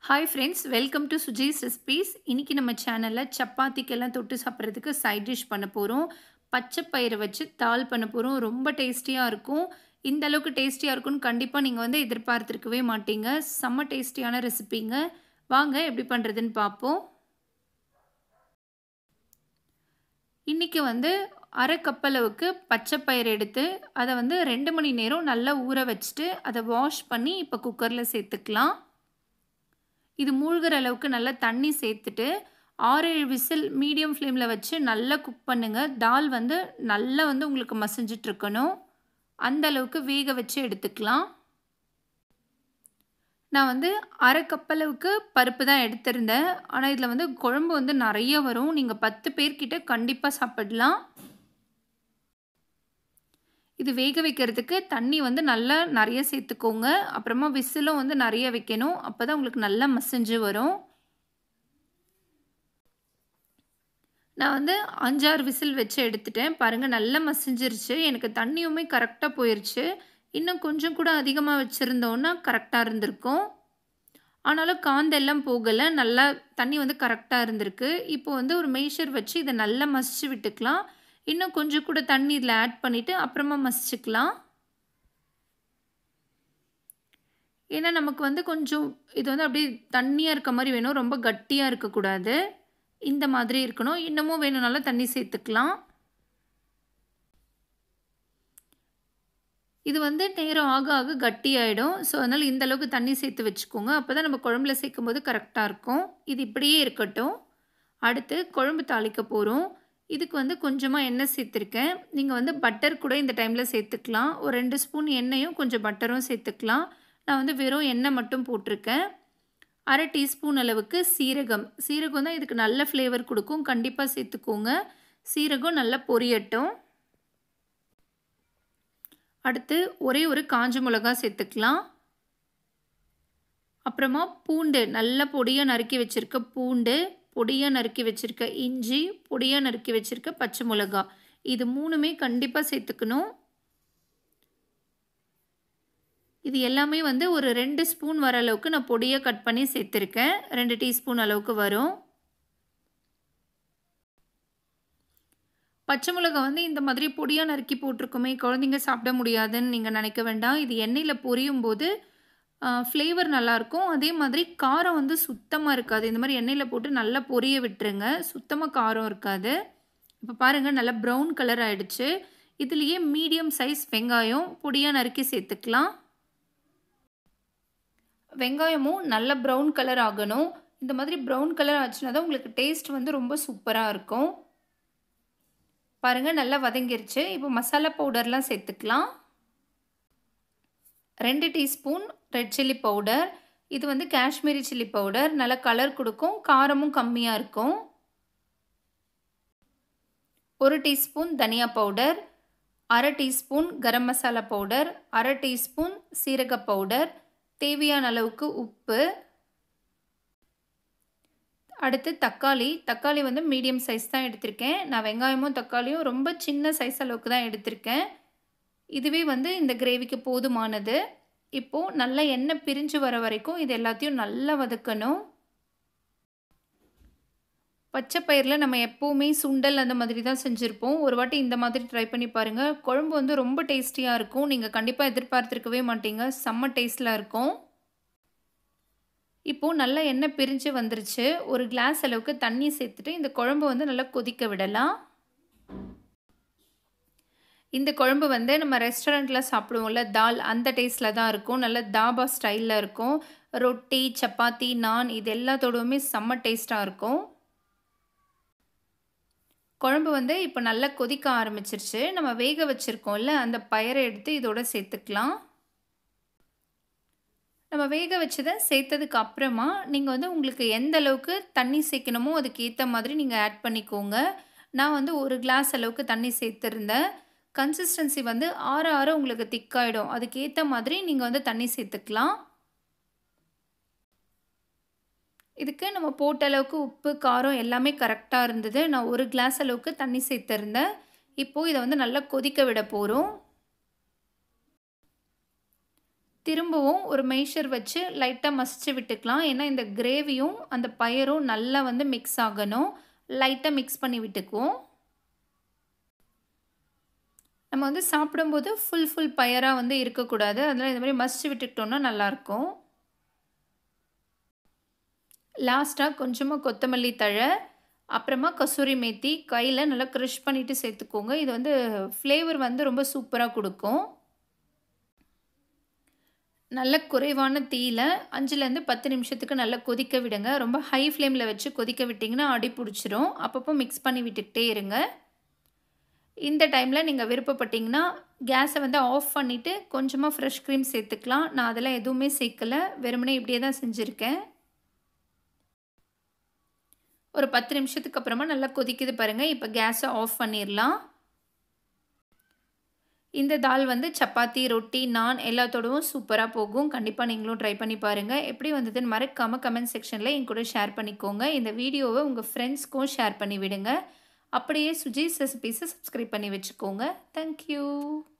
hi friends welcome to Suji's recipes இன்றைக்கி நம்ம சேனலில் சப்பாத்திக்கெல்லாம் தொட்டு சாப்பிட்றதுக்கு சைட் டிஷ் பண்ண போகிறோம் பச்சை பயிரை வச்சு தால் பண்ண போகிறோம் ரொம்ப டேஸ்டியாக இருக்கும் இந்த அளவுக்கு டேஸ்டியாக இருக்கும்னு கண்டிப்பாக நீங்கள் வந்து எதிர்பார்த்துருக்கவே மாட்டீங்க செம்ம டேஸ்டியான ரெசிபிங்க வாங்க எப்படி பண்ணுறதுன்னு பார்ப்போம் இன்றைக்கி வந்து அரை கப் அளவுக்கு பச்சை பயிர் எடுத்து அதை வந்து ரெண்டு மணி நேரம் நல்லா ஊற வச்சுட்டு அதை வாஷ் பண்ணி இப்போ குக்கரில் சேர்த்துக்கலாம் இது மூழ்கிற அளவுக்கு நல்லா தண்ணி சேர்த்துட்டு ஆறு ஏழு விசில் மீடியம் ஃப்ளேமில் வச்சு நல்லா குக் பண்ணுங்கள் தால் வந்து நல்லா வந்து உங்களுக்கு மசிஞ்சிட்டு இருக்கணும் அந்த அளவுக்கு வேக வச்சு எடுத்துக்கலாம் நான் வந்து அரை கப்பளவுக்கு பருப்பு தான் எடுத்திருந்தேன் ஆனால் இதில் வந்து குழம்பு வந்து நிறைய வரும் நீங்கள் பத்து பேர்கிட்ட கண்டிப்பாக சாப்பிடலாம் இது வேக வைக்கிறதுக்கு தண்ணி வந்து நல்லா நிறைய சேர்த்துக்கோங்க அப்புறமா விசிலும் வந்து நிறைய வைக்கணும் அப்போ தான் உங்களுக்கு நல்லா மசிஞ்சு வரும் நான் வந்து அஞ்சாறு விசில் வச்சு எடுத்துட்டேன் பாருங்கள் நல்லா மசிஞ்சிருச்சு எனக்கு தண்ணியுமே கரெக்டாக போயிடுச்சு இன்னும் கொஞ்சம் கூட அதிகமாக வச்சுருந்தோன்னா கரெக்டாக இருந்திருக்கும் ஆனாலும் காந்தெல்லாம் போகலை நல்லா தண்ணி வந்து கரெக்டாக இருந்திருக்கு இப்போ வந்து ஒரு மெய்ஷர் வச்சு இதை நல்லா மசிச்சு விட்டுக்கலாம் இன்னும் கொஞ்சம் கூட தண்ணி இதில் ஆட் பண்ணிவிட்டு அப்புறமா மசிச்சுக்கலாம் ஏன்னா நமக்கு வந்து கொஞ்சம் இது வந்து அப்படியே தண்ணியாக இருக்க மாதிரி வேணும் ரொம்ப கட்டியாக இருக்கக்கூடாது இந்த மாதிரி இருக்கணும் இன்னமும் வேணும்னாலும் தண்ணி சேர்த்துக்கலாம் இது வந்து நேரம் ஆக ஆக கட்டி ஆகிடும் ஸோ அதனால் இந்த அளவுக்கு தண்ணி சேர்த்து வச்சுக்கோங்க அப்போ தான் நம்ம குழம்புல சேர்க்கும் போது கரெக்டாக இருக்கும் இது இப்படியே இருக்கட்டும் அடுத்து குழம்பு தாளிக்க போகிறோம் இதுக்கு வந்து கொஞ்சமாக எண்ணெய் சேர்த்துருக்கேன் நீங்கள் வந்து பட்டர் கூட இந்த டைமில் சேர்த்துக்கலாம் ஒரு ரெண்டு ஸ்பூன் எண்ணெயும் கொஞ்சம் பட்டரும் சேர்த்துக்கலாம் நான் வந்து வெறும் எண்ணெய் மட்டும் போட்டிருக்கேன் அரை டீஸ்பூன் அளவுக்கு சீரகம் சீரகம் தான் இதுக்கு நல்ல ஃப்ளேவர் கொடுக்கும் கண்டிப்பாக சேர்த்துக்கோங்க சீரகம் நல்லா பொரியட்டும் அடுத்து ஒரே ஒரு காஞ்ச மிளகா சேர்த்துக்கலாம் அப்புறமா பூண்டு நல்ல பொடியாக நறுக்கி வச்சுருக்க பூண்டு பொடியாக நறுக்கி வச்சுருக்க இஞ்சி பொடியாக நறுக்கி வச்சுருக்க பச்சை மிளகா இது மூணுமே கண்டிப்பாக சேர்த்துக்கணும் இது எல்லாமே வந்து ஒரு ரெண்டு ஸ்பூன் வர அளவுக்கு நான் பொடியாக கட் பண்ணி சேர்த்துருக்கேன் ரெண்டு டீஸ்பூன் அளவுக்கு வரும் பச்சை மிளகா வந்து இந்த மாதிரி பொடியாக நறுக்கி போட்டிருக்குமே குழந்தைங்க சாப்பிட முடியாதுன்னு நீங்கள் நினைக்க வேண்டாம் இது எண்ணெயில் பொரியும் போது ஃப்ளேவர் நல்லாயிருக்கும் அதே மாதிரி காரம் வந்து சுத்தமாக இருக்காது இந்த மாதிரி எண்ணெயில் போட்டு நல்லா பொரிய விட்டுருங்க சுத்தமாக காரம் இருக்காது இப்போ பாருங்கள் நல்லா ப்ரௌன் கலர் ஆகிடுச்சு இதுலேயே மீடியம் சைஸ் வெங்காயம் பொடியாக நறுக்கி சேர்த்துக்கலாம் வெங்காயமும் நல்ல ப்ரௌன் கலர் ஆகணும் இந்த மாதிரி ப்ரௌன் கலர் ஆச்சுன்னா தான் உங்களுக்கு டேஸ்ட் வந்து ரொம்ப சூப்பராக இருக்கும் பாருங்கள் நல்லா வதங்கிருச்சு இப்போ மசாலா பவுடர்லாம் சேர்த்துக்கலாம் ரெண்டு டீஸ்பூன் ரெட் சில்லி பவுடர் இது வந்து காஷ்மீரி சில்லி பவுடர் நல்ல கலர் கொடுக்கும் காரமும் கம்மியாக இருக்கும் ஒரு டீஸ்பூன் தனியா பவுடர் அரை டீஸ்பூன் கரம் மசாலா பவுடர் அரை டீஸ்பூன் சீரக பவுடர் தேவையான அளவுக்கு உப்பு அடுத்து தக்காளி தக்காளி வந்து மீடியம் சைஸ் தான் எடுத்திருக்கேன் நான் வெங்காயமும் தக்காளியும் ரொம்ப சின்ன சைஸ் அளவுக்கு தான் எடுத்திருக்கேன் இதுவே வந்து இந்த கிரேவிக்கு போதுமானது இப்போது நல்லா எண்ணெய் பிரிஞ்சு வர வரைக்கும் இது எல்லாத்தையும் நல்லா வதக்கணும் பச்சை பயிரில் நம்ம எப்போவுமே சுண்டல் அந்த மாதிரி தான் செஞ்சுருப்போம் ஒரு வாட்டி இந்த மாதிரி ட்ரை பண்ணி பாருங்கள் குழம்பு வந்து ரொம்ப டேஸ்டியாக இருக்கும் நீங்கள் கண்டிப்பாக எதிர்பார்த்துருக்கவே மாட்டீங்க செம்ம டேஸ்டில் இருக்கும் இப்போது நல்லா எண்ணெய் பிரிஞ்சு வந்துருச்சு ஒரு கிளாஸ் அளவுக்கு தண்ணி சேர்த்துட்டு இந்த குழம்பு வந்து நல்லா கொதிக்க விடலாம் இந்த குழம்பு வந்து நம்ம ரெஸ்டாரண்ட்டில் சாப்பிடுவோம்ல தால் அந்த டேஸ்ட்டில் தான் இருக்கும் நல்ல தாபா ஸ்டைலில் இருக்கும் ரொட்டி சப்பாத்தி நான் இது எல்லாத்தோடவுமே செம்ம டேஸ்ட்டாக இருக்கும் குழம்பு வந்து இப்போ நல்லா கொதிக்க ஆரம்பிச்சிருச்சு நம்ம வேக வச்சுருக்கோம்ல அந்த பயிரை எடுத்து இதோட சேர்த்துக்கலாம் நம்ம வேக வச்சதை சேர்த்ததுக்கு அப்புறமா நீங்கள் வந்து உங்களுக்கு எந்த அளவுக்கு தண்ணி சேர்க்கணுமோ அதுக்கு ஏற்ற மாதிரி நீங்கள் ஆட் பண்ணிக்கோங்க நான் வந்து ஒரு கிளாஸ் அளவுக்கு தண்ணி சேர்த்துருந்தேன் கன்சிஸ்டன்சி வந்து ஆற ஆற உங்களுக்கு திக்காயிடும் அதுக்கு ஏற்ற மாதிரி நீங்கள் வந்து தண்ணி சேர்த்துக்கலாம் இதுக்கு நம்ம போட்ட அளவுக்கு உப்பு காரம் எல்லாமே கரெக்டாக இருந்தது நான் ஒரு கிளாஸ் அளவுக்கு தண்ணி சேர்த்துருந்தேன் இப்போது இதை வந்து நல்லா கொதிக்க விட போகிறோம் திரும்பவும் ஒரு மெய்ஷர் வச்சு லைட்டாக மசிச்சு விட்டுக்கலாம் ஏன்னா இந்த கிரேவியும் அந்த பயரும் நல்லா வந்து மிக்ஸ் ஆகணும் லைட்டாக மிக்ஸ் பண்ணி விட்டுக்குவோம் நம்ம வந்து சாப்பிடும்போது ஃபுல் ஃபுல் பயராக வந்து இருக்கக்கூடாது அதனால் இந்த மாதிரி மசிச்சு விட்டுக்கிட்டோம்னா நல்லாயிருக்கும் லாஸ்ட்டாக கொஞ்சமாக கொத்தமல்லி தழை அப்புறமா கசூரி மேத்தி கையில் நல்லா க்ரஷ் பண்ணிவிட்டு சேர்த்துக்கோங்க இது வந்து ஃப்ளேவர் வந்து ரொம்ப சூப்பராக கொடுக்கும் நல்ல குறைவான தீயில் அஞ்சுலேருந்து பத்து நிமிஷத்துக்கு நல்லா கொதிக்க விடுங்க ரொம்ப ஹை ஃப்ளேமில் வச்சு கொதிக்க விட்டிங்கன்னா அடி பிடிச்சிரும் அப்பப்போ மிக்ஸ் பண்ணி விட்டுக்கிட்டே இருங்க இந்த டைமில் நீங்கள் விருப்பப்பட்டிங்கன்னா கேஸை வந்து ஆஃப் பண்ணிவிட்டு கொஞ்சமாக ஃப்ரெஷ் க்ரீம் சேர்த்துக்கலாம் நான் அதெல்லாம் எதுவுமே சேர்க்கலை வெறுமனே இப்படியே தான் செஞ்சுருக்கேன் ஒரு பத்து நிமிஷத்துக்கு அப்புறமா நல்லா கொதிக்குது பாருங்கள் இப்போ கேஸை ஆஃப் பண்ணிடலாம் இந்த தால் வந்து சப்பாத்தி ரொட்டி நான் எல்லாத்தோடவும் சூப்பராக போகும் கண்டிப்பாக நீங்களும் ட்ரை பண்ணி பாருங்கள் எப்படி வந்ததுன்னு மறக்காமல் கமெண்ட் செக்ஷனில் என் கூட ஷேர் பண்ணிக்கோங்க இந்த வீடியோவை உங்கள் ஃப்ரெண்ட்ஸ்க்கும் ஷேர் பண்ணி விடுங்க அப்படியே சுஜீஸ் ரெசிபீஸை சப்ஸ்கிரைப் பண்ணி வச்சுக்கோங்க தேங்க்யூ